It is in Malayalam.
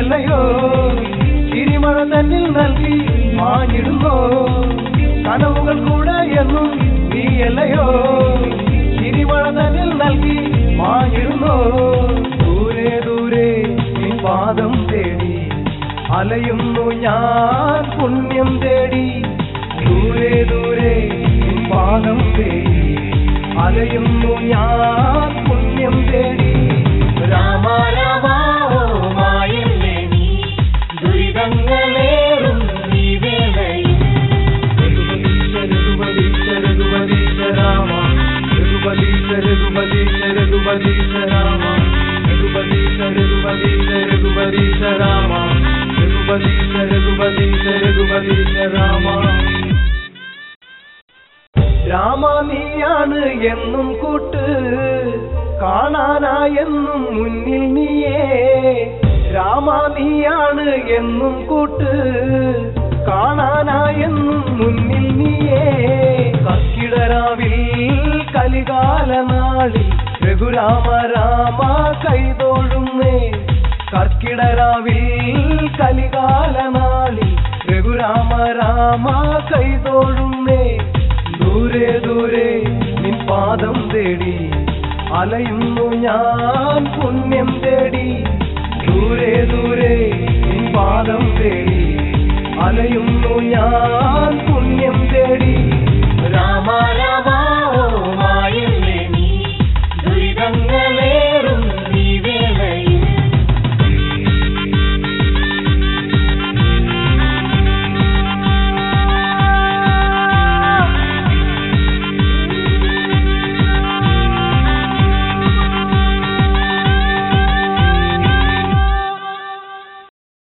നീയല്ലയോ തിരിമഴ തന്നിൽ നൽകി മാഞ്ഞിടുന്നോ കനവുകൾ കൂടെ എന്നും നീയല്ലയോ തിരിമഴ തന്നിൽ നൽകി മാഞ്ഞിടുന്നോ ദൂരെ ദൂരെ നിൻ പാദം തേടി അലയുന്നു ഞാൻ പുണ്യം തേടി ദൂരെ ദൂരെ നിൻ പാദം തേടി അലയുന്നു ഞാൻ പുണ്യം തേടി രാമ രാമ ഓ മായല്ലേ നീ ദുരിതങ്ങളേറും നീ വേളയിൽ രഘുപതീശ രഘുപതീശ രഘുപതീശ രാമ രഘുപതീശ രഘുപതീശ രഘുപതീശ രാമ രഘുപതീശ രഘുപതീശ രഘുപതീശ രാമ രഘുപതീശ രഘുപതീശ രഘുപതീശ രാമ രാമ നീയാണ് എന്നും കൂട്ട് കാണാനായെന്നും മുന്നിൽ നീയേ രാമ നീയാണ് എന്നും കൂട്ട് കാണാനായെന്നും മുന്നിൽ നീയേ കർക്കിടരാവിൽ കലികാല നാളിൽ രഘുരാമ രാമ കൈതോഴുന്നേ കർക്കിടരാവിൽ കലികാല നാളിൽ രഘുരാമ രാമ കൈതോഴുന്നേ ദൂരെ ദൂരെ നിൻ പാദം തേടി അലയുന്നു ഞാൻ പുണ്യം തേടി ദൂരെ ദൂരെ നിൻ പാദം തേടി അലയുന്നു ഞാൻ